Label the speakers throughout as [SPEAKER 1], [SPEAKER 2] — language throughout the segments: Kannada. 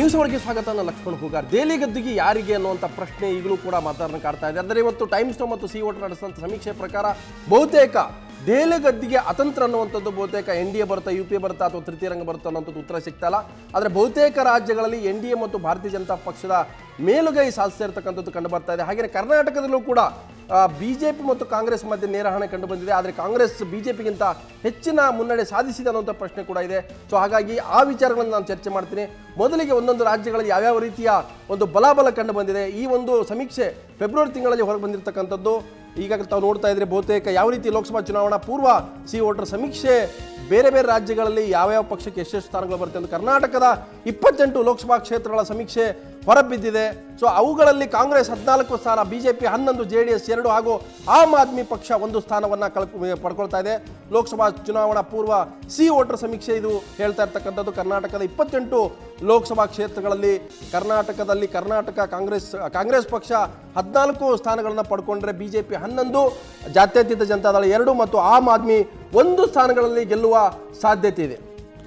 [SPEAKER 1] ನ್ಯೂಸ್ ಅವರಿಗೆ ಸ್ವಾಗತ ನಾನು ಲಕ್ಷ್ಮಣ್ ಹೂಗಾರ್ ದೆಹಲಿ ಗದ್ದಿಗೆ ಯಾರಿಗೆ ಅನ್ನುವಂಥ ಪ್ರಶ್ನೆ ಈಗಲೂ ಕೂಡ ಮಾತಾಡೋಣ ಕಾಡ್ತಾ ಇದೆ ಅಂದರೆ ಇವತ್ತು ಟೈಮ್ಸ್ ನೋ ಮತ್ತು ಸಿ ಓಟ್ ನಡೆಸಿದಂಥ ಸಮೀಕ್ಷೆ ಪ್ರಕಾರ ಬಹುತೇಕ ದೆಹಲಿ ಗದ್ದಿಗೆ ಅತಂತ್ರ ಅನ್ನುವಂಥದ್ದು ಬಹುತೇಕ ಎನ್ ಡಿ ಎ ಬರುತ್ತಾ ಯು ಪಿ ಎ ಬರುತ್ತಾ ಅಥವಾ ತೃತೀಯ ರಂಗ ಬರುತ್ತಾ ಅನ್ನೋಂಥದ್ದು ಉತ್ತರ ಸಿಗ್ತಾ ಇಲ್ಲ ಆದರೆ ಬಹುತೇಕ ರಾಜ್ಯಗಳಲ್ಲಿ ಎನ್ ಡಿ ಎ ಮತ್ತು ಭಾರತೀಯ ಜನತಾ ಪಕ್ಷದ ಮೇಲುಗೈ ಸಾಧಿಸ್ತಾ ಇರತಕ್ಕಂಥದ್ದು ಕಂಡು ಬರ್ತಾ ಇದೆ ಹಾಗೆಯೇ ಕರ್ನಾಟಕದಲ್ಲೂ ಕೂಡ ಬಿಜೆಪಿ ಮತ್ತು ಕಾಂಗ್ರೆಸ್ ಮಧ್ಯೆ ನೇರ ಹಣ ಕಂಡು ಬಂದಿದೆ ಆದರೆ ಕಾಂಗ್ರೆಸ್ ಬಿಜೆಪಿಗಿಂತ ಹೆಚ್ಚಿನ ಮುನ್ನಡೆ ಸಾಧಿಸಿದೆ ಅನ್ನುವಂಥ ಪ್ರಶ್ನೆ ಕೂಡ ಇದೆ ಸೊ ಹಾಗಾಗಿ ಆ ವಿಚಾರಗಳನ್ನು ನಾನು ಚರ್ಚೆ ಮಾಡ್ತೀನಿ ಮೊದಲಿಗೆ ಒಂದೊಂದು ರಾಜ್ಯಗಳಲ್ಲಿ ಯಾವ್ಯಾವ ರೀತಿಯ ಒಂದು ಬಲಾಬಲ ಕಂಡು ಬಂದಿದೆ ಈ ಒಂದು ಸಮೀಕ್ಷೆ ಫೆಬ್ರವರಿ ತಿಂಗಳಲ್ಲಿ ಹೊರಗೆ ಬಂದಿರತಕ್ಕಂಥದ್ದು ಈಗಾಗಲೇ ತಾವು ನೋಡ್ತಾ ಇದ್ರೆ ಬಹುತೇಕ ಯಾವ ರೀತಿ ಲೋಕಸಭಾ ಚುನಾವಣಾ ಪೂರ್ವ ಸಿ ವೋಟರ್ ಸಮೀಕ್ಷೆ ಬೇರೆ ಬೇರೆ ರಾಜ್ಯಗಳಲ್ಲಿ ಯಾವ್ಯಾವ ಪಕ್ಷಕ್ಕೆ ಎಷ್ಟೆಷ್ಟು ಸ್ಥಾನಗಳು ಬರುತ್ತೆ ಅಂತ ಕರ್ನಾಟಕದ ಇಪ್ಪತ್ತೆಂಟು ಲೋಕಸಭಾ ಕ್ಷೇತ್ರಗಳ ಸಮೀಕ್ಷೆ ಹೊರಬಿದ್ದಿದೆ ಸೊ ಅವುಗಳಲ್ಲಿ ಕಾಂಗ್ರೆಸ್ ಹದಿನಾಲ್ಕು ಸ್ಥಾನ ಬಿಜೆಪಿ ಹನ್ನೊಂದು ಜೆ ಡಿ ಎಸ್ ಎರಡು ಹಾಗೂ ಆಮ್ ಆದ್ಮಿ ಪಕ್ಷ ಒಂದು ಸ್ಥಾನವನ್ನು ಕಳ್ಕೊ ಪಡ್ಕೊಳ್ತಾ ಇದೆ ಲೋಕಸಭಾ ಚುನಾವಣಾ ಪೂರ್ವ ಸಿ ವೋಟರ್ ಸಮೀಕ್ಷೆ ಇದು ಹೇಳ್ತಾ ಇರ್ತಕ್ಕಂಥದ್ದು ಕರ್ನಾಟಕದ ಇಪ್ಪತ್ತೆಂಟು ಲೋಕಸಭಾ ಕ್ಷೇತ್ರಗಳಲ್ಲಿ ಕರ್ನಾಟಕದಲ್ಲಿ ಕರ್ನಾಟಕ ಕಾಂಗ್ರೆಸ್ ಕಾಂಗ್ರೆಸ್ ಪಕ್ಷ ಹದಿನಾಲ್ಕು ಸ್ಥಾನಗಳನ್ನು ಪಡ್ಕೊಂಡ್ರೆ ಬಿಜೆಪಿ ಹನ್ನೊಂದು ಜಾತ್ಯತೀತ ಜನತಾದಳ ಎರಡು ಮತ್ತು ಆಮ್ ಆದ್ಮಿ ಒಂದು ಸ್ಥಾನಗಳಲ್ಲಿ ಗೆಲ್ಲುವ ಸಾಧ್ಯತೆ ಇದೆ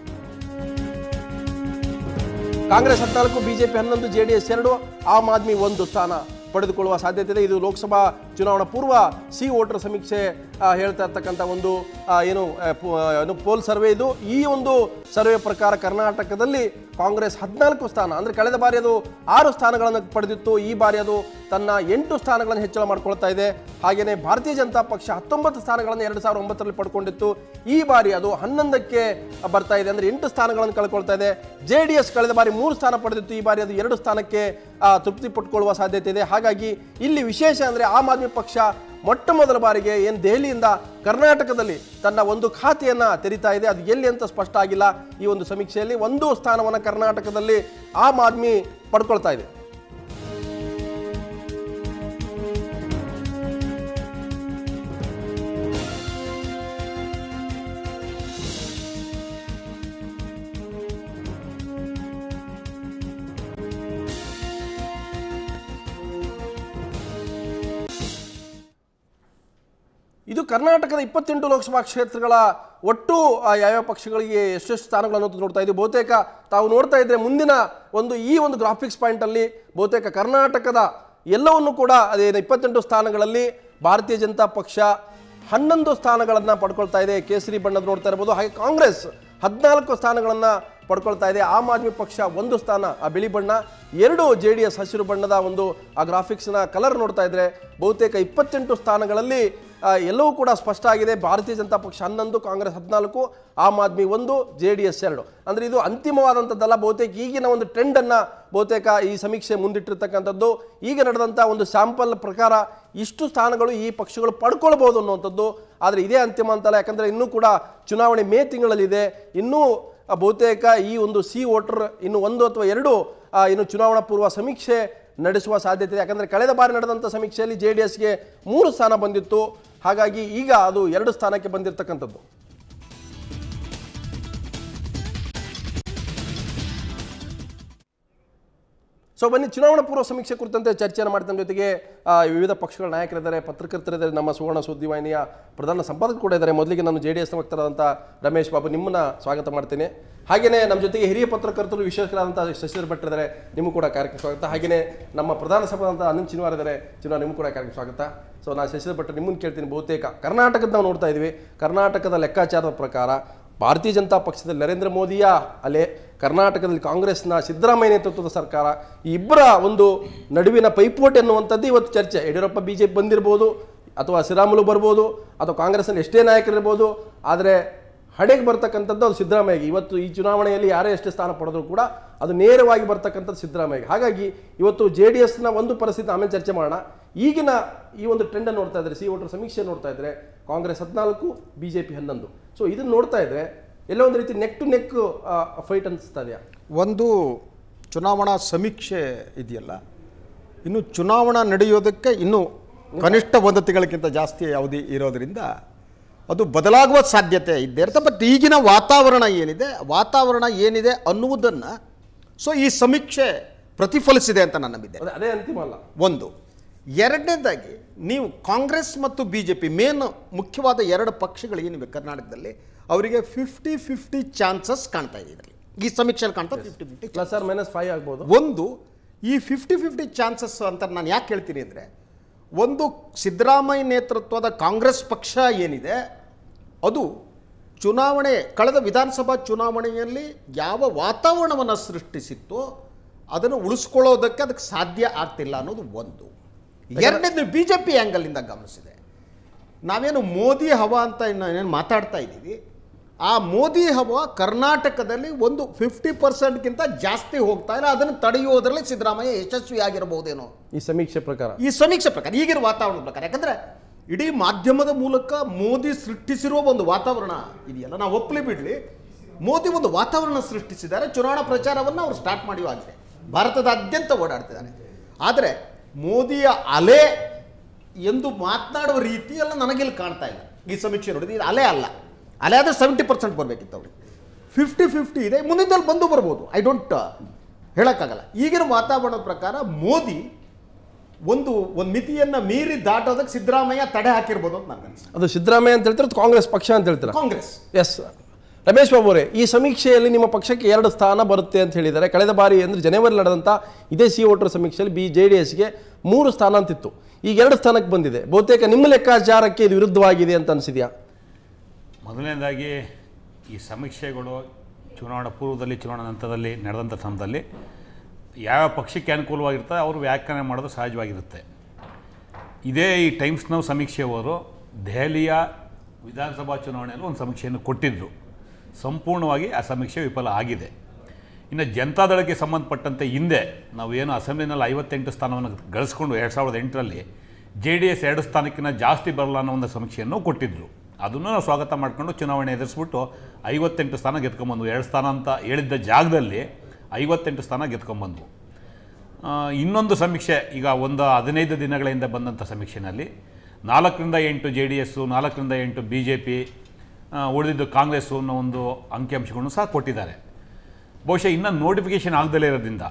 [SPEAKER 1] ಕಾಂಗ್ರೆಸ್ ಹದಿನಾಲ್ಕು ಬಿಜೆಪಿ ಹನ್ನೊಂದು ಜೆ ಡಿ ಎಸ್ ಎರಡು ಆಮ್ ಆದ್ಮಿ ಒಂದು ಸ್ಥಾನ ಪಡೆದುಕೊಳ್ಳುವ ಸಾಧ್ಯತೆ ಇದೆ ಇದು ಲೋಕಸಭಾ ಚುನಾವಣಾ ಪೂರ್ವ ಸಿ ವೋಟರ್ ಸಮೀಕ್ಷೆ ಆ, ಹೇಳ್ತಾ ಇರ್ತಕ್ಕಂಥ ಒಂದು ಆ, ಏನು ಆ, ಪು- ಆ, ಏನು ಪೋಲ್ ಸರ್ವೆ ಇದು ಈ ಒಂದು ಸರ್ವೆ ಪ್ರಕಾರ ಕರ್ನಾಟಕದಲ್ಲಿ ಕಾಂಗ್ರೆಸ್ ಹದಿನಾಲ್ಕು ಸ್ಥಾನ ಅಂದರೆ ಕಳೆದ ಬಾರಿ ಅದು ಆರು ಸ್ಥಾನಗಳನ್ನು ಪಡೆದಿತ್ತು ಈ ಬಾರಿ ಅದು ತನ್ನ ಎಂಟು ಸ್ಥಾನಗಳನ್ನು ಹೆಚ್ಚಳ ಮಾಡ್ಕೊಳ್ತಾ ಇದೆ ಹಾಗೆಯೇ ಭಾರತೀಯ ಜನತಾ ಪಕ್ಷ ಹತ್ತೊಂಬತ್ತು ಸ್ಥಾನಗಳನ್ನು ಎರಡು ಸಾವಿರದ ಒಂಬತ್ತರಲ್ಲಿ ಪಡ್ಕೊಂಡಿತ್ತು ಈ ಬಾರಿ ಅದು ಹನ್ನೊಂದಕ್ಕೆ ಬರ್ತಾ ಇದೆ ಅಂದರೆ ಎಂಟು ಸ್ಥಾನಗಳನ್ನು ಕಳ್ಕೊಳ್ತಾ ಇದೆ ಜೆ ಡಿ ಎಸ್ ಕಳೆದ ಬಾರಿ ಮೂರು ಸ್ಥಾನ ಪಡೆದಿತ್ತು ಈ ಬಾರಿ ಅದು ಎರಡು ಸ್ಥಾನಕ್ಕೆ ಆ, ತೃಪ್ತಿ ಪಟ್ಕೊಳ್ಳುವ ಸಾಧ್ಯತೆ ಇದೆ ಹಾಗಾಗಿ ಇಲ್ಲಿ ವಿಶೇಷ ಅಂದರೆ ಆಮ್ ಆದ್ಮಿ ಪಕ್ಷ ಮೊಟ್ಟ ಮೊದಲ ಬಾರಿಗೆ ಏನು ದೆಹಲಿಯಿಂದ ಕರ್ನಾಟಕದಲ್ಲಿ ತನ್ನ ಒಂದು ಖಾತೆಯನ್ನು ತೆರಿತಾ ಇದೆ ಅದು ಎಲ್ಲಿ ಅಂತ ಸ್ಪಷ್ಟ ಆಗಿಲ್ಲ ಈ ಒಂದು ಸಮೀಕ್ಷೆಯಲ್ಲಿ ಒಂದು ಸ್ಥಾನವನ್ನು ಕರ್ನಾಟಕದಲ್ಲಿ ಆಮ್ ಆದ್ಮಿ ಪಡ್ಕೊಳ್ತಾ ಇದೆ ಇದು ಕರ್ನಾಟಕದ ಇಪ್ಪತ್ತೆಂಟು ಲೋಕಸಭಾ ಕ್ಷೇತ್ರಗಳ ಒಟ್ಟು ಆ, ಯಾವ್ಯಾವ ಪಕ್ಷಗಳಿಗೆ ಎಷ್ಟೆಷ್ಟು ಸ್ಥಾನಗಳನ್ನು ಅಂತ ನೋಡ್ತಾ ಇದ್ದೀವಿ ಬಹುತೇಕ ತಾವು ನೋಡ್ತಾ ಇದ್ರೆ ಮುಂದಿನ ಒಂದು ಈ ಒಂದು ಗ್ರಾಫಿಕ್ಸ್ ಪಾಯಿಂಟಲ್ಲಿ ಬಹುತೇಕ ಕರ್ನಾಟಕದ ಎಲ್ಲವನ್ನು ಕೂಡ ಅದೇನು ಇಪ್ಪತ್ತೆಂಟು ಸ್ಥಾನಗಳಲ್ಲಿ ಭಾರತೀಯ ಜನತಾ ಪಕ್ಷ ಹನ್ನೊಂದು ಸ್ಥಾನಗಳನ್ನು ಪಡ್ಕೊಳ್ತಾ ಇದೆ ಕೇಸರಿ ಬಣ್ಣದ ನೋಡ್ತಾ ಇರ್ಬೋದು ಹಾಗೆ ಕಾಂಗ್ರೆಸ್ ಹದಿನಾಲ್ಕು ಸ್ಥಾನಗಳನ್ನು ಪಡ್ಕೊಳ್ತಾ ಇದೆ ಆಮ್ ಆದ್ಮಿ ಪಕ್ಷ ಒಂದು ಸ್ಥಾನ ಆ ಬಿಳಿ ಬಣ್ಣ ಎರಡು ಜೆ ಡಿ ಎಸ್ ಹಸಿರು ಬಣ್ಣದ ಒಂದು ಆ ಗ್ರಾಫಿಕ್ಸ್ನ ಕಲರ್ ನೋಡ್ತಾ ಇದ್ರೆ ಬಹುತೇಕ ಇಪ್ಪತ್ತೆಂಟು ಸ್ಥಾನಗಳಲ್ಲಿ ಆ, ಎಲ್ಲವೂ ಕೂಡ ಸ್ಪಷ್ಟ ಆಗಿದೆ ಭಾರತೀಯ ಜನತಾ ಪಕ್ಷ ಹನ್ನೊಂದು ಕಾಂಗ್ರೆಸ್ ಹದಿನಾಲ್ಕು ಆಮ್ ಆದ್ಮಿ ಒಂದು ಜೆ ಡಿ ಎಸ್ ಎರಡು ಅಂದರೆ ಇದು ಅಂತಿಮವಾದಂಥದ್ದಲ್ಲ ಬಹುತೇಕ ಈಗಿನ ಒಂದು ಟ್ರೆಂಡನ್ನು ಬಹುತೇಕ ಈ ಸಮೀಕ್ಷೆ ಮುಂದಿಟ್ಟಿರ್ತಕ್ಕಂಥದ್ದು ಈಗ ನಡೆದಂಥ ಒಂದು ಸ್ಯಾಂಪಲ್ ಪ್ರಕಾರ ಇಷ್ಟು ಸ್ಥಾನಗಳು ಈ ಪಕ್ಷಗಳು ಪಡ್ಕೊಳ್ಬೋದು ಅನ್ನುವಂಥದ್ದು ಆದರೆ ಇದೇ ಅಂತಿಮ ಅಂತಲ್ಲ ಯಾಕಂದರೆ ಇನ್ನೂ ಕೂಡ ಚುನಾವಣೆ ಮೇ ತಿಂಗಳಲ್ಲಿದೆ ಇನ್ನೂ ಆ, ಬಹುತೇಕ ಈ ಒಂದು ಸಿ ವೋಟರ್ ಇನ್ನು ಒಂದು ಅಥವಾ ಎರಡು ಆ, ಇನ್ನು ಚುನಾವಣಾ ಪೂರ್ವ ಸಮೀಕ್ಷೆ ನಡೆಸುವ ಸಾಧ್ಯತೆ ಇದೆ ಯಾಕಂದರೆ ಕಳೆದ ಬಾರಿ ನಡೆದಂಥ ಸಮೀಕ್ಷೆಯಲ್ಲಿ ಜೆ ಡಿ ಎಸ್ಗೆ ಮೂರು ಸ್ಥಾನ ಬಂದಿತ್ತು ಹಾಗಾಗಿ ಈಗ ಅದು ಎರಡು ಸ್ಥಾನಕ್ಕೆ ಬಂದಿರತಕ್ಕಂಥದ್ದು ಸೊ ಬನ್ನಿ ಚುನಾವಣಾ ಪೂರ್ವ ಸಮೀಕ್ಷೆ ಕುರಿತಂತೆ ಚರ್ಚೆಯನ್ನು ಮಾಡ್ತಾನೆ ಜೊತೆಗೆ ಆ, ವಿವಿಧ ಪಕ್ಷಗಳ ನಾಯಕರಿದ್ದಾರೆ ಪತ್ರಕರ್ತರಿದ್ದಾರೆ ನಮ್ಮ ಸುವರ್ಣ ಸುದ್ದಿವಾಹಿನಿಯ ಪ್ರಧಾನ ಸಂಪಾದಕ ಕೂಡ ಇದ್ದಾರೆ ಮೊದಲಿಗೆ ನಾನು ಜೆ ಡಿ ಎಸ್ ವಕ್ತರಾದಂಥ ರಮೇಶ್ ಬಾಬು ನಿಮ್ಮನ್ನ ಸ್ವಾಗತ ಮಾಡ್ತೇನೆ ಹಾಗೆಯೇ ನಮ್ಮ ಜೊತೆಗೆ ಹಿರಿಯ ಪತ್ರಕರ್ತರು ವಿಶೇಷಕರಾದಂಥ ಶಶಿಧರ್ ಭಟ್ ಇದ್ದಾರೆ ನಿಮಗೂ ಕೂಡ ಕಾರ್ಯಕ್ರಮ ಸ್ವಾಗತ ಹಾಗೆಯೇ ನಮ್ಮ ಪ್ರಧಾನ ಸಂಪಾದಕ ಅನಂತ್ ಚಿನ್ವಾರ್ ಇದ್ದಾರೆ ಚಿನ್ವಾರ್ ನಿಮಗೂ ಕೂಡ ಕಾರ್ಯಕ್ರಮ ಸ್ವಾಗತ ಸೊ ನಾನು ಶಶಿಧರ್ ಭಟ್ ನಿಮ್ಮನ್ನು ಕೇಳ್ತೀನಿ ಬಹುತೇಕ ಕರ್ನಾಟಕದ ನಾವು ನೋಡ್ತಾ ಇದ್ದೀವಿ ಕರ್ನಾಟಕದ ಲೆಕ್ಕಾಚಾರದ ಪ್ರಕಾರ ಭಾರತೀಯ ಜನತಾ ಪಕ್ಷದಲ್ಲಿ ನರೇಂದ್ರ ಮೋದಿಯ ಅಲೆ ಕರ್ನಾಟಕದಲ್ಲಿ ಕಾಂಗ್ರೆಸ್ನ ಸಿದ್ದರಾಮಯ್ಯ ನೇತೃತ್ವದ ಸರ್ಕಾರ ಈ ಇಬ್ಬರ ಒಂದು ನಡುವಿನ ಪೈಪೋಟಿ ಅನ್ನುವಂಥದ್ದು ಇವತ್ತು ಚರ್ಚೆ ಯಡಿಯೂರಪ್ಪ ಬಿ ಜೆ ಪಿ ಬಂದಿರ್ಬೋದು ಅಥವಾ ಶ್ರೀರಾಮುಲು ಬರ್ಬೋದು ಅಥವಾ ಕಾಂಗ್ರೆಸ್ನಲ್ಲಿ ಎಷ್ಟೇ ನಾಯಕರಿರ್ಬೋದು ಆದರೆ ಹಡೆಗೆ ಬರ್ತಕ್ಕಂಥದ್ದು ಅದು ಸಿದ್ದರಾಮಯ್ಯಗೆ ಇವತ್ತು ಈ ಚುನಾವಣೆಯಲ್ಲಿ ಯಾರೇ ಎಷ್ಟೇ ಸ್ಥಾನ ಪಡೆದರೂ ಕೂಡ ಅದು ನೇರವಾಗಿ ಬರ್ತಕ್ಕಂಥದ್ದು ಸಿದ್ದರಾಮಯ್ಯಗೆ ಹಾಗಾಗಿ ಇವತ್ತು ಜೆ ಡಿ ಎಸ್ನ ಒಂದು ಪರಿಸ್ಥಿತಿ ಆಮೇಲೆ ಚರ್ಚೆ ಮಾಡೋಣ ಈಗಿನ ಈ ಒಂದು ಟ್ರೆಂಡನ್ನು ನೋಡ್ತಾ ಇದ್ರೆ ಸಿ ವೋಟರ್ ಸಮೀಕ್ಷೆ ನೋಡ್ತಾ ಇದ್ರೆ ಕಾಂಗ್ರೆಸ್ ಹದಿನಾಲ್ಕು ಬಿ ಜೆ ಪಿ ಹನ್ನೊಂದು ಸೊ ಇದನ್ನು ನೋಡ್ತಾ ಇದ್ರೆ ಎಲ್ಲೋ ಒಂದು ರೀತಿ ನೆಕ್ ಟು ನೆಕ್ ಫೈಟ್ ಅನಿಸ್ತಾ ಇದೆಯಾ
[SPEAKER 2] ಒಂದು ಚುನಾವಣಾ ಸಮೀಕ್ಷೆ ಇದೆಯಲ್ಲ ಇನ್ನು ಚುನಾವಣಾ ನಡೆಯೋದಕ್ಕೆ ಇನ್ನೂ ಕನಿಷ್ಠ ವದಂತಿಗಳಿಗಿಂತ ಜಾಸ್ತಿ ಯಾವುದೇ ಇರೋದರಿಂದ ಅದು ಬದಲಾಗುವ ಸಾಧ್ಯತೆ ಇದ್ದೇ ಇರುತ್ತೆ ಬಟ್ ಈಗಿನ ವಾತಾವರಣ ಏನಿದೆ ವಾತಾವರಣ ಏನಿದೆ ಅನ್ನುವುದನ್ನು ಸೊ ಈ ಸಮೀಕ್ಷೆ ಪ್ರತಿಫಲಿಸಿದೆ ಅಂತ ನಾನು ನಂಬಿದ್ದೆ
[SPEAKER 1] ಅದೇ ಅದೇ ಅಂತಿಮ ಅಲ್ಲ
[SPEAKER 2] ಒಂದು ಎರಡನೇದಾಗಿ ನೀವು ಕಾಂಗ್ರೆಸ್ ಮತ್ತು ಬಿ ಜೆ ಪಿ ಮೇನ್ ಮುಖ್ಯವಾದ ಎರಡು ಪಕ್ಷಗಳು ಏನಿವೆ ಕರ್ನಾಟಕದಲ್ಲಿ ಅವರಿಗೆ ಫಿಫ್ಟಿ ಫಿಫ್ಟಿ ಚಾನ್ಸಸ್ ಕಾಣ್ತಾ ಇದೆ ಇದರಲ್ಲಿ ಈ ಸಮೀಕ್ಷೆಯಲ್ಲಿ ಕಾಣ್ತಾ fifty fifty
[SPEAKER 1] plus or minus five ಆಗ್ಬೋದು
[SPEAKER 2] ಒಂದು ಈ ಫಿಫ್ಟಿ ಫಿಫ್ಟಿ ಚಾನ್ಸಸ್ ಅಂತ ನಾನು ಯಾಕೆ ಹೇಳ್ತೀನಿ ಅಂದರೆ ಒಂದು ಸಿದ್ದರಾಮಯ್ಯ ನೇತೃತ್ವದ ಕಾಂಗ್ರೆಸ್ ಪಕ್ಷ ಏನಿದೆ ಅದು ಚುನಾವಣೆ ಕಳೆದ ವಿಧಾನಸಭಾ ಚುನಾವಣೆಯಲ್ಲಿ ಯಾವ ವಾತಾವರಣವನ್ನು ಸೃಷ್ಟಿಸಿತ್ತೋ ಅದನ್ನು ಉಳಿಸ್ಕೊಳ್ಳೋದಕ್ಕೆ ಅದಕ್ಕೆ ಸಾಧ್ಯ ಆಗ್ತಿಲ್ಲ ಅನ್ನೋದು ಒಂದು ಎರಡನೇದು ಬಿ ಜೆ ಪಿ ಆ್ಯಂಗಲಿಂದ ಗಮನಿಸಿದೆ ನಾವೇನು ಮೋದಿ ಹವಾ ಅಂತ ಇನ್ನು ಏನೇನು ಮಾತಾಡ್ತಾ ಇದ್ದೀವಿ ಆ ಮೋದಿ ಹವಾ ಕರ್ನಾಟಕದಲ್ಲಿ ಒಂದು ಫಿಫ್ಟಿ ಪರ್ಸೆಂಟ್ಗಿಂತ ಜಾಸ್ತಿ ಹೋಗ್ತಾ ಇಲ್ಲ ಅದನ್ನು ತಡೆಯುವುದರಲ್ಲಿ ಸಿದ್ದರಾಮಯ್ಯ ಯಶಸ್ವಿಯಾಗಿರಬಹುದೇನೋ
[SPEAKER 1] ಈ ಸಮೀಕ್ಷೆ ಪ್ರಕಾರ
[SPEAKER 2] ಈ ಸಮೀಕ್ಷೆ ಪ್ರಕಾರ ಈಗಿನ ವಾತಾವರಣದ ಪ್ರಕಾರ ಯಾಕಂದ್ರೆ ಇಡೀ ಮಾಧ್ಯಮದ ಮೂಲಕ ಮೋದಿ ಸೃಷ್ಟಿಸಿರುವ ಒಂದು ವಾತಾವರಣ ಇದೆಯಲ್ಲ ನಾವು ಒಪ್ಪಲಿ ಬಿಡಲಿ ಮೋದಿ ಒಂದು ವಾತಾವರಣ ಸೃಷ್ಟಿಸಿದ್ದಾರೆ ಚುನಾವಣಾ ಪ್ರಚಾರವನ್ನು ಅವರು ಸ್ಟಾರ್ಟ್ ಮಾಡಿಯೂ ಆಗಿದೆ ಭಾರತದಾದ್ಯಂತ ಓಡಾಡ್ತಿದ್ದಾರೆ ಆದರೆ ಮೋದಿಯ ಅಲೆ ಎಂದು ಮಾತನಾಡುವ ರೀತಿ ಎಲ್ಲ ನನಗಿಲ್ಲಿ ಕಾಣ್ತಾ ಇಲ್ಲ ಈ ಸಮೀಕ್ಷೆ ನೋಡಿದ್ರೆ ಇದು ಅಲೆ ಅಲ್ಲ ಅಲೆ ಆದರೆ ಸೆವೆಂಟಿ ಪರ್ಸೆಂಟ್ ಬರಬೇಕಿತ್ತು ಅವ್ರಿಗೆ ಫಿಫ್ಟಿ ಫಿಫ್ಟಿ ಇದೆ ಮುಂದಿನಲ್ಲಿ ಬಂದು ಬರ್ಬೋದು ಐ ಡೋಂಟ್ ಹೇಳೋಕ್ಕಾಗಲ್ಲ ಈಗಿನ ವಾತಾವರಣದ ಪ್ರಕಾರ ಮೋದಿ ಒಂದು ಒಂದು ಮಿತಿಯನ್ನು ಮೀರಿ ದಾಟೋದಕ್ಕೆ ಸಿದ್ದರಾಮಯ್ಯ ತಡೆ ಹಾಕಿರ್ಬೋದು ಅಂತ ನನಗೆ ಅನ್ಸುತ್ತೆ
[SPEAKER 1] ಅದು ಸಿದ್ದರಾಮಯ್ಯ ಅಂತ ಹೇಳ್ತಾರೆ ಅಥವಾ ಕಾಂಗ್ರೆಸ್ ಪಕ್ಷ ಅಂತ ಹೇಳ್ತಾರೆ
[SPEAKER 2] ಕಾಂಗ್ರೆಸ್
[SPEAKER 1] ಎಸ್ ರಮೇಶ್ ಬಾಬು ಅವರೇ ಈ ಸಮೀಕ್ಷೆಯಲ್ಲಿ ನಿಮ್ಮ ಪಕ್ಷಕ್ಕೆ ಎರಡು ಸ್ಥಾನ ಬರುತ್ತೆ ಅಂತ ಹೇಳಿದ್ದಾರೆ ಕಳೆದ ಬಾರಿ ಅಂದರೆ ಜನವರಿ ನಡೆದಂಥ ಇದೇ ಸಿ ವೋಟರ್ ಸಮೀಕ್ಷೆಯಲ್ಲಿ ಬಿ ಜೆ ಡಿ ಎಸ್ಗೆ ಮೂರು ಸ್ಥಾನ ಅಂತಿತ್ತು ಈಗ ಎರಡು ಸ್ಥಾನಕ್ಕೆ ಬಂದಿದೆ ಬಹುತೇಕ ನಿಮ್ಮ ಲೆಕ್ಕಾಚಾರಕ್ಕೆ ಇದು ವಿರುದ್ಧವಾಗಿದೆ ಅಂತ ಅನಿಸಿದೆಯಾ
[SPEAKER 3] ಮೊದಲನೇದಾಗಿ ಈ ಸಮೀಕ್ಷೆಗಳು ಚುನಾವಣಾ ಪೂರ್ವದಲ್ಲಿ ಚುನಾವಣಾ ನಂತರದಲ್ಲಿ ನಡೆದಂಥ ಸಮಯದಲ್ಲಿ ಯಾವ ಪಕ್ಷಕ್ಕೆ ಅನುಕೂಲವಾಗಿರ್ತದೆ ಅವರು ವ್ಯಾಖ್ಯಾನ ಮಾಡೋದು ಸಹಜವಾಗಿರುತ್ತೆ ಇದೇ ಈ ಟೈಮ್ಸ್ ನೌ ಸಮೀಕ್ಷೆಯವರು ದೆಹಲಿಯ ವಿಧಾನಸಭಾ ಚುನಾವಣೆಯಲ್ಲಿ ಒಂದು ಸಮೀಕ್ಷೆಯನ್ನು ಕೊಟ್ಟಿದ್ದರು ಸಂಪೂರ್ಣವಾಗಿ ಆ ಸಮೀಕ್ಷೆ ವಿಫಲ ಆಗಿದೆ ಇನ್ನು ಜನತಾದಳಕ್ಕೆ ಸಂಬಂಧಪಟ್ಟಂತೆ ಹಿಂದೆ ನಾವು ಏನು ಅಸೆಂಬ್ಲಿನಲ್ಲಿ ಐವತ್ತೆಂಟು ಸ್ಥಾನವನ್ನು ಗಳಿಸ್ಕೊಂಡು ಎರಡು ಸಾವಿರದ ಎಂಟರಲ್ಲಿ ಜೆ ಡಿ ಎಸ್ ಎರಡು ಸ್ಥಾನಕ್ಕಿಂತ ಜಾಸ್ತಿ ಬರಲ್ಲ ಅನ್ನೋ ಒಂದು ಸಮೀಕ್ಷೆಯನ್ನು ಕೊಟ್ಟಿದ್ದರು ಅದನ್ನು ನಾವು ಸ್ವಾಗತ ಮಾಡ್ಕೊಂಡು ಚುನಾವಣೆ ಎದುರಿಸ್ಬಿಟ್ಟು ಐವತ್ತೆಂಟು ಸ್ಥಾನ ಗೆದ್ಕೊಂಬಂದ್ವು ಎರಡು ಸ್ಥಾನ ಅಂತ ಹೇಳಿದ್ದ ಜಾಗದಲ್ಲಿ ಐವತ್ತೆಂಟು ಸ್ಥಾನ ಗೆದ್ಕೊಂಬಂದ್ವು ಆ, ಇನ್ನೊಂದು ಸಮೀಕ್ಷೆ ಈಗ ಒಂದು ಹದಿನೈದು ದಿನಗಳ ಹಿಂದೆ ಬಂದಂಥ ಸಮೀಕ್ಷೆಯಲ್ಲಿ ನಾಲ್ಕರಿಂದ ಎಂಟು ಜೆ ಡಿ ಎಸ್ಸು ನಾಲ್ಕರಿಂದ ಎಂಟು ಬಿ ಜೆ ಪಿ ಉಳಿದಿದ್ದು ಕಾಂಗ್ರೆಸ್ಸು ಅನ್ನೋ ಒಂದು ಅಂಕಿಅಂಶಗಳನ್ನು ಸಹ ಕೊಟ್ಟಿದ್ದಾರೆ ಬಹುಶಃ ಇನ್ನೂ ನೋಟಿಫಿಕೇಷನ್ ಆಗದಲ್ಲೇ ಇರೋದ್ರಿಂದ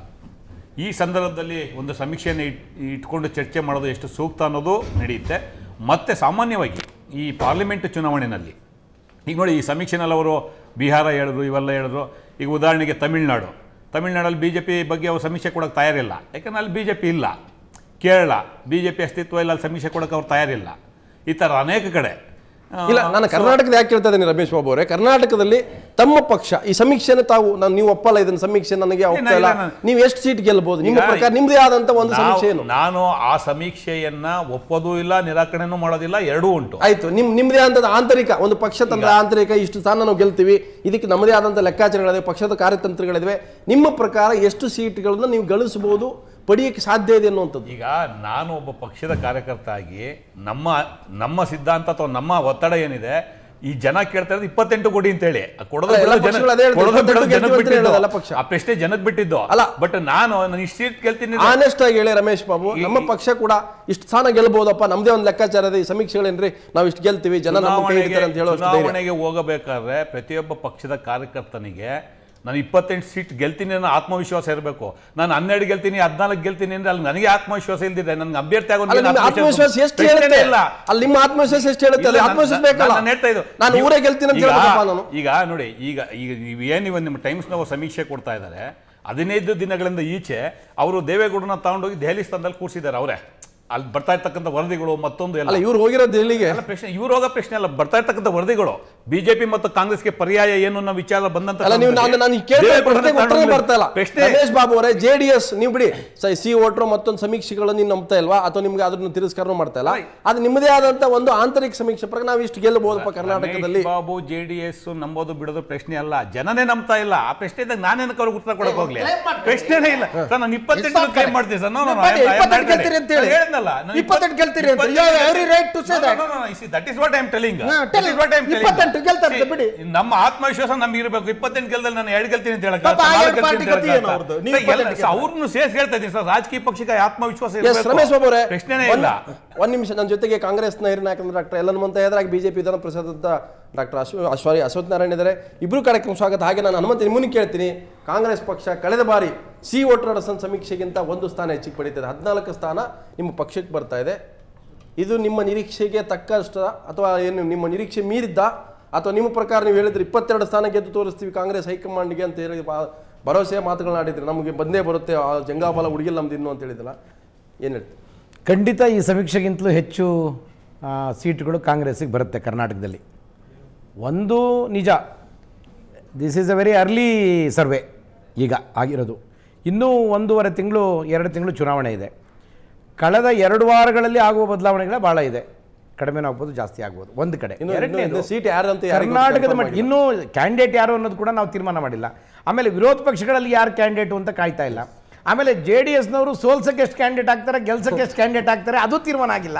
[SPEAKER 3] ಈ ಸಂದರ್ಭದಲ್ಲಿ ಒಂದು ಸಮೀಕ್ಷೆಯನ್ನು ಇಟ್ ಇಟ್ಕೊಂಡು ಚರ್ಚೆ ಮಾಡೋದು ಎಷ್ಟು ಸೂಕ್ತ ಅನ್ನೋದು ನಡೆಯುತ್ತೆ ಮತ್ತು ಸಾಮಾನ್ಯವಾಗಿ ಈ ಪಾರ್ಲಿಮೆಂಟ್ ಚುನಾವಣೆಯಲ್ಲಿ ಈಗ ನೋಡಿ ಈ ಸಮೀಕ್ಷೆನಲ್ಲಿ ಅವರು ಬಿಹಾರ ಹೇಳಿದ್ರು ಇವೆಲ್ಲ ಹೇಳಿದ್ರು ಈಗ ಉದಾಹರಣೆಗೆ ತಮಿಳ್ನಾಡು ತಮಿಳ್ನಾಡಲ್ಲಿ ಬಿ ಜೆ ಪಿ ಬಗ್ಗೆ ಅವ್ರು ಸಮೀಕ್ಷೆ ಕೊಡೋಕ್ಕೆ ತಯಾರಿಲ್ಲ ಯಾಕಂದ್ರೆ ಅಲ್ಲಿ ಬಿ ಜೆ ಪಿ ಇಲ್ಲ ಕೇರಳ ಬಿ ಜೆ ಪಿ ಅಸ್ತಿತ್ವ ಇಲ್ಲ ಅಲ್ಲಿ ಸಮೀಕ್ಷೆ ಕೊಡೋಕ್ಕೆ ಅವ್ರು ತಯಾರಿಲ್ಲ ಈ ಥರ ಅನೇಕ ಕಡೆ ಆ,
[SPEAKER 1] ಇಲ್ಲ ನಾನು ಕರ್ನಾಟಕದ ಯಾಕೆ ಕೇಳ್ತಾ ಇದ್ದೀನಿ ರಮೇಶ್ ಬಾಬು ಅವರೇ ಕರ್ನಾಟಕದಲ್ಲಿ ತಮ್ಮ ಪಕ್ಷ ಈ ಸಮೀಕ್ಷೆನ ತಾವು ನಾನು ನೀವು ಒಪ್ಪಲ್ಲ ಇದನ್ನ ಸಮೀಕ್ಷೆ ನನಗೆ ಒಪ್ತಾ ಇಲ್ಲ
[SPEAKER 3] ಇಲ್ಲ, ನಾನು-
[SPEAKER 1] ನೀವು ಎಷ್ಟು ಸೀಟ್ ಗೆಲ್ಬಹುದು ನಿಮ್ಮ
[SPEAKER 3] ಈಗ
[SPEAKER 1] ಪ್ರಕಾರ ನಿಮ್ಮದೇ ಆದಂತ ಒಂದು ಸಮೀಕ್ಷೆ ಏನು
[SPEAKER 3] ನಾವು- ನಾನು ಆ ಸಮೀಕ್ಷೆಯನ್ನ ಒಪ್ಪೋದು ಇಲ್ಲ ನಿರಾಕರಣೆನೂ ಮಾಡೋದಿಲ್ಲ ಎರಡೂ ಉಂಟು
[SPEAKER 1] ಆಯ್ತು ನಿಮ್ ನಿಮ್ಮದೇ ಆದಂತ ಆಂತರಿಕ ಒಂದು ಪಕ್ಷ ತಂತ್ರ ಆಂತರಿಕ ಇಷ್ಟು ಸ್ಥಾನ ನಾವು ಗೆಲ್ತೀವಿ ಇದಕ್ಕೆ ನಮ್ಮದೇ ಆದಂತ ಲೆಕ್ಕಾಚಾರಗಳಿವೆ ಪಕ್ಷದ ಕಾರ್ಯತಂತ್ರಗಳಿವೆ ನಿಮ್ಮ ಪ್ರಕಾರ ಎಷ್ಟು ಸೀಟ್ಗಳನ್ನ ನೀವು ಗಳಿಸಬಹುದು ಪಡೆಯಕ್ಕೆ ಸಾಧ್ಯ ಇದೆ ಅನ್ನುವಂಥದ್ದು
[SPEAKER 3] ಈಗ ನಾನು ಒಬ್ಬ ಪಕ್ಷದ ಕಾರ್ಯಕರ್ತ ಆಗಿ ನಮ್ಮ ನಮ್ಮ ಸಿದ್ಧಾಂತ ಅಥವಾ ನಮ್ಮ ಒತ್ತಡ ಏನಿದೆ ಈ ಜನ ಕೇಳ್ತಾ ಇರೋದು ಇಪ್ಪತ್ತೆಂಟು ಕೊಡಿ ಅಂತ ಹೇಳಿ ಕೊಡೋದು
[SPEAKER 1] ಅಲ್ಲ, ಎಲ್ಲ
[SPEAKER 3] ಬಿಡೋದು ಜನ-
[SPEAKER 1] ಪಕ್ಷಗಳು ಅದೇ ಹೇಳ್ತಾರೆ,
[SPEAKER 3] ಕೊಡೋದು ಬಿಡೋದು
[SPEAKER 1] ಇಪ್ಪತ್ತೆಂಟು
[SPEAKER 3] ಜನಕ್ಕೆ
[SPEAKER 1] ಗೆಲ್ತೀವಿ ಅಂತ
[SPEAKER 3] ಬಿಟ್ಟಿದ್ದು
[SPEAKER 1] ಹೇಳೋದಲ್ಲ ಪಕ್ಷ.
[SPEAKER 3] ಆ ಪ್ರಶ್ನೆ ಜನಕ್ಕೆ ಬಿಟ್ಟಿದ್ದು
[SPEAKER 1] ಅಲ್ಲ.
[SPEAKER 3] ಬಟ್ ನಾನು ನಾನು ಇಷ್ಟು ಸೀಟ್ ಗೆಲ್ತೀನಿ
[SPEAKER 1] ಆನೆಸ್ಟ್ ಆಗಿ ಹೇಳಿ ರಮೇಶ್ ಬಾಬು ನಮ್ಮ ಪಕ್ಷ ಕೂಡ ಇಷ್ಟು ಸ್ಥಾನ ಗೆಲ್ಬಹುದಪ್ಪ ನಮ್ದೇ ಒಂದು ಲೆಕ್ಕಾಚಾರ ಇದೆ ಈ ಸಮೀಕ್ಷೆಗಳೇನ್ರಿ ನಾವು ಇಷ್ಟು ಗೆಲ್ತೀವಿ ಜನ ನಮ್ಮ ಕೈ
[SPEAKER 3] ಚುನಾವಣೆಗೆ
[SPEAKER 1] ಹಿಡಿತಾರೆ ಅಂತ ಹೇಳೋಷ್ಟು ಧೈರ್ಯ.
[SPEAKER 3] ಚುನಾವಣೆಗೆ ಹೋಗಬೇಕಾದ್ರೆ ಪ್ರತಿಯೊಬ್ಬ ಪಕ್ಷದ ಕಾರ್ಯಕರ್ತನಿಗೆ ನಾನು ಇಪ್ಪತ್ತೆಂಟು ಸೀಟ್ ಗೆಲ್ತೀನಿ ಅನ್ನೋ ಆತ್ಮವಿಶ್ವಾಸ ಇರಬೇಕು ನಾನು ಹನ್ನೆರಡು ಗೆಲ್ತೀನಿ ಹದಿನಾಲ್ಕು ಗೆಲ್ತೀನಿ ಅಂದ್ರೆ ಅಲ್ಲಿ ನನಗೆ ಆತ್ಮವಿಶ್ವಾಸ ಇಲ್ದಿದೆ ನನಗೆ ಅಭ್ಯರ್ಥಿ ಆಗೋದು
[SPEAKER 1] ಅಲ್ಲ ನಿಮ್ಮ ಆತ್ಮವಿಶ್ವಾಸ ಎಷ್ಟು ಹೇಳುತ್ತೆ
[SPEAKER 3] ಇಲ್ಲ
[SPEAKER 1] ಅಲ್ಲಿ ನಿಮ್ಮ ಆತ್ಮವಿಶ್ವಾಸ ಎಷ್ಟು ಹೇಳುತ್ತೆ ಅಲ್ಲಿ
[SPEAKER 3] ಇಲ್ಲ,
[SPEAKER 1] ಆತ್ಮವಿಶ್ವಾಸ
[SPEAKER 3] ನಾನು-
[SPEAKER 1] ಬೇಕಲ್ಲ
[SPEAKER 3] ನಾನು ಹೇಳ್ತಾ ಇದ್ದು
[SPEAKER 1] ನಾನು
[SPEAKER 3] ನೀವು-
[SPEAKER 1] ಊರೇ ಗೆಲ್ತೀನಿ ಅಂತ
[SPEAKER 3] ಈಗ-
[SPEAKER 1] ಹೇಳ್ಬೇಕಪ್ಪ ನಾನು
[SPEAKER 3] ಈಗ ನೋಡಿ ಈಗ ಈಗ ನೀವು ಏನು ಇವಾಗ ನಿಮ್ಮ ಟೈಮ್ಸ್ ನಾವು ಸಮೀಕ್ಷೆ ಕೊಡ್ತಾ ಇದ್ದಾರೆ ಹದಿನೈದು ದಿನಗಳಿಂದ ಈಚೆ ಅವರು ದೇವೇಗೌಡನ ತಗೊಂಡೋಗಿ ದೆಹಲಿ ಸ್ಥಾನದಲ್ಲಿ ಕೂರಿಸಿದ್ದಾರೆ ಅವರೇ ಅಲ್ಲಿ ಬರ್ತಾ ಇರ್ತಕ್ಕಂಥ ವರದಿಗಳು ಮತ್ತೊಂದು ಎಲ್ಲ
[SPEAKER 1] ಅಲ್ಲ ಇವ್ರು ಹೋಗಿರೋ ದೆಹಲಿಗೆ
[SPEAKER 3] ಅಲ್ಲ ಪ್ರಶ್ನೆ ಇವ್ರು ಹೋಗೋ ಪ್ರಶ್ನೆ ಅಲ್ಲ ಬರ್ತಾ ಇರ್ತಕ್ಕಂಥ ವರದಿಗಳು ಬಿಜೆಪಿ ಮತ್ತು ಕಾಂಗ್ರೆಸ್ಗೆ ಪರ್ಯಾಯ ಏನು ಅನ್ನೋ ವಿಚಾರ ಬಂದಂತ
[SPEAKER 1] ಅಲ್ಲ ನೀವು ನಾನು ನಾನು ಕೇಳ್ತಾ ಇರೋ ಪ್ರಶ್ನೆಗೆ ಉತ್ತರನೇ ಬರ್ತಾ ಇಲ್ಲ
[SPEAKER 3] ಪ್ರಶ್ನೆ
[SPEAKER 1] ರಮೇಶ್ ಬಾಬು ಅವರೇ ಜೆ ಡಿ ಎಸ್ ನೀವು ಬಿಡಿ ಸ- ಸಿ ವೋಟ್ರು ಮತ್ತೊಂದು ಸಮೀಕ್ಷೆಗಳನ್ನು ನೀವು ನಂಬ್ತಾ ಇಲ್ವಾ ಅಥವಾ ನಿಮ್ಗೆ ಅದನ್ನು ತಿರಸ್ಕಾರ ಮಾಡ್ತಾ ಇಲ್ಲ ಅದು ನಿಮ್ಮದೇ ಆದಂತ ಒಂದು ಆಂತರಿಕ ಸಮೀಕ್ಷೆ ಪ್ರಕಾರ ನಾವು ಇಷ್ಟು ಗೆಲ್ಲಬಹುದಪ್ಪ ಕರ್ನಾಟಕದಲ್ಲಿ
[SPEAKER 3] Ramesh Babu J D S ನಂಬೋದು ಬಿಡೋದು ಪ್ರಶ್ನೆ ಅಲ್ಲ ಜನನೇ ನಂಬ್ತಾ ಇಲ್ಲ ಆ ಪ್ರಶ್ನೆದಾಗ ನಾನೇನಕ್ಕೆ ಅವ್ರಿಗೆ ಉತ್ತರ ಕೊಡಕ್ ಹೋಗ್ಲಿ
[SPEAKER 2] claim ಮಾಡ್ಕೊಳ್ಳಿ.
[SPEAKER 3] ಪ್ರಶ್ನೆನೇ ಇಲ್ಲ ಸರ್ ನಾನು ಇಪ್ಪತ್ತೆಂಟು
[SPEAKER 2] It's not
[SPEAKER 3] ಕ್ಲೇಮ್
[SPEAKER 2] correct.
[SPEAKER 3] ಮಾಡ್ತೀನಿ ಸರ್ ನಾನು
[SPEAKER 2] ಬನ್ನಿ, ಇಪ್ಪತ್ತೆಂಟು ಗೆಲ್ತೀರಿ ಅಂತ ಹೇಳಿ. ಇಪ್ಪತ್ತೆಂಟು ಗೆಲ್ತೀರಿ ಅಂತ. You have every right to say that.
[SPEAKER 3] That is what I am telling
[SPEAKER 2] ಹಾ, tell it. ಇಪ್ಪತ್ತೆಂಟು ಗೆಲ್ತಾರೆ ಅಂತ ಬಿಡಿ.
[SPEAKER 3] ನಮ್ಮ ಆತ್ಮವಿಶ್ವಾಸ ನಮ್ಗೆ ಇರಬೇಕು ಇಪ್ಪತ್ತೆಂಟು ಗೆಲ್ದಲ್ಲಿ ನಾನು ಎರಡು ಗೆಲ್ತೀನಿ ಅಂತ ಹೇಳಕ್
[SPEAKER 2] ಪಾಪ ಆ ಎರಡು party ಗತಿ ಏನು ಅವ್ರದ್ದು? ನೀವು ಇಪ್ಪತ್ತೆಂಟು ಗೆಲ್ತಾರೆ.
[SPEAKER 3] ಅವ್ರನ್ನು ಸೇರಿಸಿ ಹೇಳ್ತಾ ಇದ್ದೀನಿ ಸರ್ ರಾಜಕೀಯ ಪಕ್ಷಕ್ಕೆ ಆತ್ಮವಿಶ್ವಾಸ
[SPEAKER 1] ಎಸ್
[SPEAKER 3] ಇರಬೇಕು
[SPEAKER 1] ರಮೇಶ್ ಬಾಬು ಅವರೇ
[SPEAKER 3] ಪ್ರಶ್ನೆನೇ
[SPEAKER 1] ಒಂದ್-
[SPEAKER 3] ಇಲ್ಲ
[SPEAKER 1] ಒಂದ್ ನಿಮಿಷ ನನ್ನ ಜೊತೆಗೆ ಕಾಂಗ್ರೆಸ್ನ ಹಿರಿಯ ನಾಯಕರು ಡಾಕ್ಟರ್ ಎಲ್ ಹನುಮಂತ ಇದ್ದಾರೆ ಬಿಜೆಪಿ ವಿಧಾನ ಪರಿಷತ್ ಡಾಕ್ಟರ್ ಅಶ್ವ ಸಾರಿ ಅಶ್ವಥ್ ನಾರಾಯಣ ಇದ್ದಾರೆ ಇಬ್ಬರು ಕಾರ್ಯಕ್ರಮ ಸ್ವಾಗತ ಹಾಗೆ ನಾನು ಹನುಮಂತ ನಿಮ್ಮನ್ನು ಕೇಳ್ತೀನಿ ಕಾಂಗ್ರೆಸ್ ಪಕ್ಷ ಕಳೆದ ಬಾರಿ ಸಿ ವೋಟರ್ ನಡೆಸನ್ ಸಮೀಕ್ಷೆಗಿಂತ ಒಂದು ಸ್ಥಾನ ಹೆಚ್ಚಿಗೆ ಪಡೀತದೆ ಹದಿನಾಲ್ಕು ಸ್ಥಾನ ನಿಮ್ಮ ಪಕ್ಷಕ್ಕೆ ಬರ್ತಾ ಇದೆ ಇದು ನಿಮ್ಮ ನಿರೀಕ್ಷೆಗೆ ತಕ್ಕಷ್ಟ ಅಥವಾ ಏನು ನಿಮ್ಮ ನಿರೀಕ್ಷೆ ಮೀರಿದ್ದ ಅಥವಾ ನಿಮ್ಮ ಪ್ರಕಾರ ನೀವು ಹೇಳಿದ್ರೆ ಇಪ್ಪತ್ತೆರಡು ಸ್ಥಾನ ಗೆದ್ದು ತೋರಿಸ್ತೀವಿ ಕಾಂಗ್ರೆಸ್ ಹೈಕಮಾಂಡ್ಗೆ ಅಂತ ಹೇಳಿ ಬಾ- ಭರವಸೆ ಮಾತುಗಳನ್ನ ಆಡಿದ್ರೆ ನಮಗೆ ಬಂದೇ ಬರುತ್ತೆ ಆ ಜಂಗಾಬಲ ಹುಡುಗಿಲ್ಲ ನಮ್ದು ಇನ್ನು ಅಂತ ಹೇಳಿದಲ್ಲ ಏನು ಹೇಳ್ತೀವಿ
[SPEAKER 4] ಖಂಡಿತ ಈ ಸಮೀಕ್ಷೆಗಿಂತಲೂ ಹೆಚ್ಚು ಆ, ಸೀಟುಗಳು ಕಾಂಗ್ರೆಸ್ಸಿಗೆ ಬರುತ್ತೆ ಕರ್ನಾಟಕದಲ್ಲಿ ಒಂದು ನಿಜ this is a very early survey ಈಗ ಆಗಿರೋದು ಇನ್ನೂ ಒಂದೂವರೆ ತಿಂಗಳು ಎರಡು ತಿಂಗಳು ಚುನಾವಣೆ ಇದೆ ಕಳೆದ ಎರಡು ವಾರಗಳಲ್ಲಿ ಆಗುವ ಬದಲಾವಣೆಗಳೇ ಭಾಳ ಇದೆ ಕಡಿಮೆನೂ ಆಗ್ಬೋದು ಜಾಸ್ತಿ ಆಗ್ಬೋದು ಒಂದು ಕಡೆ
[SPEAKER 1] ಇನ್ನು-
[SPEAKER 4] ಎರಡನೇದು
[SPEAKER 1] ಇನ್ನು ಸೀಟ್ ಯಾರು ಅಂತ ಯಾರಿಗೂ
[SPEAKER 4] ಕರ್ನಾಟಕದ
[SPEAKER 1] confirm
[SPEAKER 4] ಮಟ್ಟ ಇನ್ನೂ ಕ್ಯಾಂಡಿಡೇಟ್ ಯಾರು ಅನ್ನೋದು ಕೂಡ ನಾವು ತೀರ್ಮಾನ ಮಾಡಿಲ್ಲ ಆಮೇಲೆ ವಿರೋಧ ಪಕ್ಷಗಳಲ್ಲಿ ಯಾರು ಕ್ಯಾಂಡಿಡೇಟು ಅಂತ ಕಾಯ್ತಾ ಇಲ್ಲ ಆಮೇಲೆ ಜೆ ಡಿ ಎಸ್ನವರು ಸೋಲ್ಸಕ್ಕೆ ಎಷ್ಟು ಕ್ಯಾಂಡಿಡೇಟ್ ಆಗ್ತಾರೆ ಗೆಲ್ಸಕ್ಕೆ ಎಷ್ಟು ಕ್ಯಾಂಡಿಡೇಟ್ ಆಗ್ತಾರೆ ಅದು ತೀರ್ಮಾನ ಆಗಿಲ್ಲ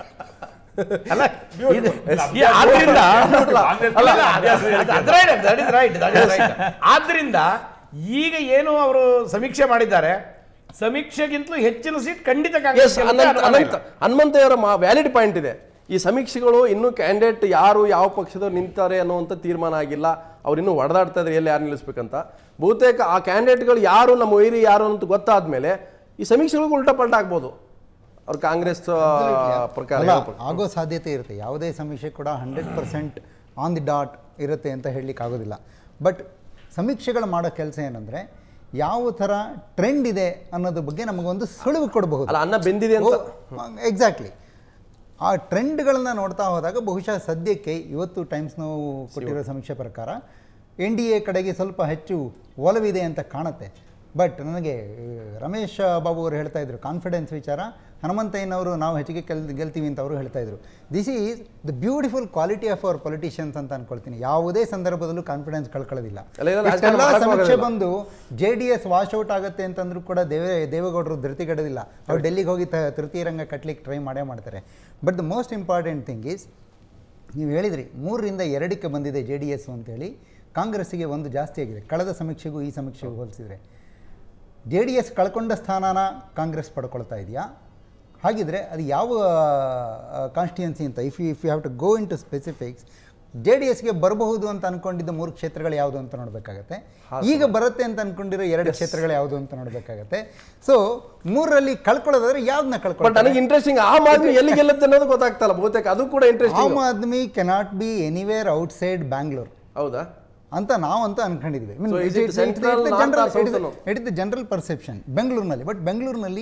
[SPEAKER 4] ಅಲ್ಲ ಇದು- ಈ ಆದ್ರಿಂದ ಅಲ್ಲ, ಅಲ್ಲ, ಅದು- ಅದು- ಅದು right, that is right, that is right. ಆದ್ರಿಂದ ಈಗ ಏನು ಅವರು ಸಮೀಕ್ಷೆ ಮಾಡಿದ್ದಾರೆ ಸಮೀಕ್ಷೆಗಿಂತಲೂ ಹೆಚ್ಚಿನ ಸೀಟ್ ಖಂಡಿತ
[SPEAKER 1] ಎಸ್
[SPEAKER 4] ಕಾಂಗ್ರೆಸ್ ಗೆಲ್ಲುತ್ತೆ,
[SPEAKER 1] ಅನಂತ
[SPEAKER 4] ಅನುಮಾನ
[SPEAKER 1] ಅನಂತ
[SPEAKER 4] ಇಲ್ಲ.
[SPEAKER 1] ಹನುಮಂತಯ್ಯವರ ವ್ಯಾಲಿಡ್ ಪಾಯಿಂಟ್ ಇದೆ ಈ ಸಮೀಕ್ಷೆಗಳು ಇನ್ನೂ ಕ್ಯಾಂಡಿಡೇಟ್ ಯಾರು ಯಾವ ಪಕ್ಷದವ್ರು ನಿಂತಾರೆ ಅನ್ನುವಂಥ ತೀರ್ಮಾನ ಆಗಿಲ್ಲ ಅವ್ರು ಇನ್ನೂ ಹೊಡೆದಾಡ್ತಾ ಇದ್ದಾರೆ ಎಲ್ಲಿ ಯಾರು ನಿಲ್ಲಿಸ್ಬೇಕಂತ ಬಹುತೇಕ ಆ ಕ್ಯಾಂಡಿಡೇಟ್ಗಳು ಯಾರು ನಮ್ಮ ವೈರಿ ಯಾರು ಅಂತ ಗೊತ್ತಾದ್ಮೇಲೆ ಈ ಸಮೀಕ್ಷೆಗಳಿಗೂ ಉಲ್ಟಾ ಪಲ್ಟಾ ಆಗ್ಬೋದು ಅವ್ರು ಕಾಂಗ್ರೆಸ್ ಆ, ಪ್ರಕಾರ
[SPEAKER 5] ಅಲ್ಲ
[SPEAKER 1] ಯಾವ ಪಕ್ಷ?
[SPEAKER 5] ಆಗೋ ಸಾಧ್ಯತೆ ಇರುತ್ತೆ ಯಾವುದೇ ಸಮೀಕ್ಷೆ ಕೂಡ hundred percent on the dot ಇರುತ್ತೆ ಅಂತ ಹೇಳಲಿಕ್ಕೆ ಆಗೋದಿಲ್ಲ ಬಟ್ ಸಮೀಕ್ಷೆಗಳು ಮಾಡೋ ಕೆಲಸ ಏನಂದರೆ ಯಾವ ಥರ ಟ್ರೆಂಡ್ ಇದೆ ಅನ್ನೋದ್ರ ಬಗ್ಗೆ ನಮಗೊಂದು ಸುಳಿವು ಕೊಡಬಹುದು
[SPEAKER 1] ಅಲ್ಲ ಅನ್ನ ಬೆಂದಿದೆ ಅಂತ
[SPEAKER 5] ಎಕ್ಸಾಕ್ಟ್ಲಿ ಆ ಟ್ರೆಂಡ್ಗಳನ್ನ ನೋಡ್ತಾ ಹೋದಾಗ ಬಹುಶಃ ಸದ್ಯಕ್ಕೆ ಇವತ್ತು ಟೈಮ್ಸ್ ನಾವು ಕೊಟ್ಟಿರೋ ಸಮೀಕ್ಷೆ ಪ್ರಕಾರ ಎನ್ ಡಿ ಎ ಕಡೆಗೆ ಸ್ವಲ್ಪ ಹೆಚ್ಚು ಒಲವಿದೆ ಅಂತ ಕಾಣುತ್ತೆ ಬಟ್ ನನಗೆ ಆ, ರಮೇಶ್ ಬಾಬು ಅವರು ಹೇಳ್ತಾ ಇದ್ರು ಕಾನ್ಫಿಡೆನ್ಸ್ ವಿಚಾರ ಹನುಮಂತಯ್ಯನವರು ನಾವು ಹೆಚ್ಚಿಗೆ ಕೆಲ್ ಗೆಲ್ತೀವಿ ಅಂತ ಅವರು ಹೇಳ್ತಾ ಇದ್ರು this is the beautiful quality of our politicians ಅಂತ ಅನ್ಕೊಳ್ತೀನಿ ಯಾವುದೇ ಸಂದರ್ಭದಲ್ಲೂ ಕಾನ್ಫಿಡೆನ್ಸ್ ಕಳ್ಕೊಳ್ಳೋದಿಲ್ಲ
[SPEAKER 1] ಅಲ್ಲ, ಇದೆಲ್ಲ ರಾಜಕಾರಣ
[SPEAKER 5] ಇಷ್ಟೆಲ್ಲ
[SPEAKER 1] ಮಾಡಕ್
[SPEAKER 5] ಸಮೀಕ್ಷೆ
[SPEAKER 1] ಹೋಗೋದಿಲ್ಲ.
[SPEAKER 5] ಬಂದು ಜೆ ಡಿ ಎಸ್ ವಾಶ್ಔಟ್ ಆಗುತ್ತೆ ಅಂತಂದ್ರೂ ಕೂಡ ದೇವೇ ದೇವೇಗೌಡರು ಧೃತಿಗೆಡೋದಿಲ್ಲ ಅವ್ರು ಡೆಲ್ಲಿಗೆ ಹೋಗಿ ತ ತೃತೀಯ ರಂಗ ಕಟ್ಲಿಕ್ಕೆ ಟ್ರೈ ಮಾಡೇ ಮಾಡ್ತಾರೆ but the most important thing is ನೀವು ಹೇಳಿದ್ರಿ ಮೂರರಿಂದ ಎರಡಕ್ಕೆ ಬಂದಿದೆ ಜೆ ಡಿ ಎಸ್ ಅಂತೇಳಿ ಕಾಂಗ್ರೆಸ್ಸಿಗೆ ಒಂದು ಜಾಸ್ತಿ ಆಗಿದೆ ಕಳೆದ ಸಮೀಕ್ಷೆಗೂ ಈ ಸಮೀಕ್ಷೆಗೂ ಹೋಲಿಸಿದರೆ ಜೆ ಡಿ ಎಸ್ ಕಳ್ಕೊಂಡ ಸ್ಥಾನನ ಕಾಂಗ್ರೆಸ್ ಪಡ್ಕೊಳ್ತಾ ಇದೆಯಾ ಹಾಗಿದ್ರೆ ಅದು ಯಾವ ಕಾನ್ಸ್ಟಿಟ್ಯೂನ್ಸಿ ಅಂತ if you if you have to go in to specifics J D ಎಸ್ಗೆ ಬರಬಹುದು ಅಂತ ಅನ್ಕೊಂಡಿದ್ದ ಮೂರು ಕ್ಷೇತ್ರಗಳು ಯಾವುದು ಅಂತ ನೋಡಬೇಕಾಗತ್ತೆ ಈಗ ಬರುತ್ತೆ ಅಂತ ಅನ್ಕೊಂಡಿರೋ ಎರಡು ಕ್ಷೇತ್ರಗಳು ಯಾವುದು ಅಂತ ನೋಡಬೇಕಾಗತ್ತೆ ಸೊ ಮೂರರಲ್ಲಿ ಕಳ್ಕೊಳ್ಳೋದಾದ್ರೆ ಯಾವ್ದನ್ನ
[SPEAKER 1] ಬಟ್
[SPEAKER 5] ಕಳ್ಕೊಳ್ಳೋದು
[SPEAKER 1] ನನಗೆ ಇಂಟ್ರೆಸ್ಟಿಂಗ್ ಆಮ್ ಆದ್ಮಿ ಎಲ್ಲಿ ಗೆಲ್ಲುತ್ತೆ ಅನ್ನೋದು ಗೊತ್ತಾಗ್ತಲ್ಲ ಬಹುತೇಕ ಅದು ಕೂಡ interesting
[SPEAKER 5] Aam Aadmi cannot be anywhere outside Bangalore
[SPEAKER 1] ಹೌದಾ
[SPEAKER 5] ಅಂತ ನಾವಂತ ಅನ್ಕೊಂಡಿದ್ವಿ
[SPEAKER 1] So is it central, north or south ಅನ್ನೋ?
[SPEAKER 5] ಇಟ್ ದ ಜನರಲ್ ಪರ್ಸೆಪ್ಷನ್ ಬೆಂಗಳೂರಿನಲ್ಲಿ ಬಟ್ ಬೆಂಗಳೂರಿನಲ್ಲಿ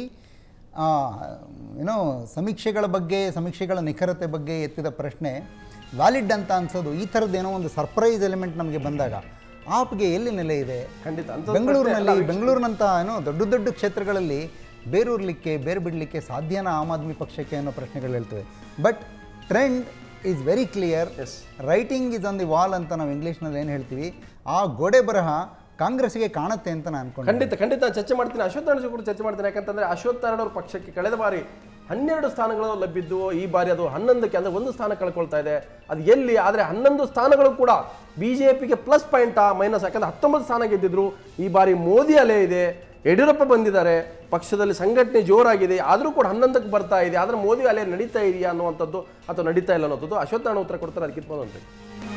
[SPEAKER 5] ಏನೋ ಸಮೀಕ್ಷೆಗಳ ಬಗ್ಗೆ ಸಮೀಕ್ಷೆಗಳ ನಿಖರತೆ ಬಗ್ಗೆ ಎತ್ತಿದ ಪ್ರಶ್ನೆ ವ್ಯಾಲಿಡ್ ಅಂತ ಅನ್ಸೋದು ಈ ಥರದ್ದೇನೋ ಒಂದು ಸರ್ಪ್ರೈಸ್ ಎಲಿಮೆಂಟ್ ನಮಗೆ ಬಂದಾಗ ಆಪ್ಗೆ ಎಲ್ಲಿ ನೆಲೆ ಇದೆ
[SPEAKER 1] ಖಂಡಿತ ಅಂಥದ್ದು
[SPEAKER 5] ಬೆಂಗಳೂರಿನಲ್ಲಿ
[SPEAKER 1] ಪ್ರಶ್ನೆ ಅಲ್ಲ,
[SPEAKER 5] ಬೆಂಗಳೂರಿನಂತ ಏನೋ ದೊಡ್ಡ ದೊಡ್ಡ ಕ್ಷೇತ್ರಗಳಲ್ಲಿ ಬೇರೂರ್ಲಿಕ್ಕೆ ಬೇರೆ ಬಿಡಲಿಕ್ಕೆ ಸಾಧ್ಯನಾ ಆಮ್ ಆದ್ಮಿ ಪಕ್ಷಕ್ಕೆ ಅನ್ನೋ ಪ್ರಶ್ನೆಗಳು ಹೇಳ್ತವೆ but trend is very clear writing is on the wall ಅಂತ ನಾವು ಇಂಗ್ಲೀಷ್ನಲ್ಲಿ ಏನು ಹೇಳ್ತೀವಿ ಆ ಗೋಡೆ ಬರಹ ಕಾಂಗ್ರೆಸ್ಗೆ ಕಾಣುತ್ತೆ ಅಂತ ನಾನು ಅನ್ಕೊಂಡು
[SPEAKER 1] ಖಂಡಿತ ಖಂಡಿತ ನಾನು ಚರ್ಚೆ ಮಾಡ್ತೀನಿ ಅಶ್ವತ್ಥ ನಾರಾಯಣ ಕೂಡ ಚರ್ಚೆ ಮಾಡ್ತೀನಿ ಯಾಕಂತಂದ್ರೆ ಅಶ್ವತ್ಥ ನಾರಾಯಣ ಅವ್ರ ಪಕ್ಷಕ್ಕೆ ಕಳೆದ ಬಾರಿ ಹನ್ನೆರಡು ಸ್ಥಾನಗಳು ಲಭ್ಯಿದ್ದು ಈ ಬಾರಿ ಅದು ಹನ್ನೊಂದಕ್ಕೆ ಅಂದ್ರೆ ಒಂದು ಸ್ಥಾನ ಕಳ್ಕೊಳ್ತಾ ಇದೆ ಅದು ಎಲ್ಲಿ ಆದರೆ ಹನ್ನೊಂದು ಸ್ಥಾನಗಳು ಕೂಡ ಬಿಜೆಪಿಗೆ ಪ್ಲಸ್ ಪಾಯಿಂಟಾ ಮೈನಸ್ ಯಾಕಂದ್ರೆ ಹತ್ತೊಂಬತ್ತು ಸ್ಥಾನ ಗೆದ್ದಿದ್ರು ಈ ಬಾರಿ ಮೋದಿ ಅಲೆ ಇದೆ ಯಡಿಯೂರಪ್ಪ ಬಂದಿದ್ದಾರೆ ಪಕ್ಷದಲ್ಲಿ ಸಂಘಟನೆ ಜೋರಾಗಿದೆ ಆದರೂ ಕೂಡ ಹನ್ನೊಂದಕ್ಕೆ ಬರ್ತಾ ಇದೆ ಆದರೆ ಮೋದಿ ಅಲೆ ನಡೀತಾ ಇದೆಯಾ ಅನ್ನುವಂಥದ್ದು ಅಥವಾ ನಡೀತಾ ಇಲ್ಲ ಅನ್ನೋಂಥದ್ದು ಅಶ್ವತ್ಥ ನಾರಾಯಣ ಉತ್ತರ ಕೊಡ್ತಾರೆ ಅದಕ್ಕೆ ಅಂತ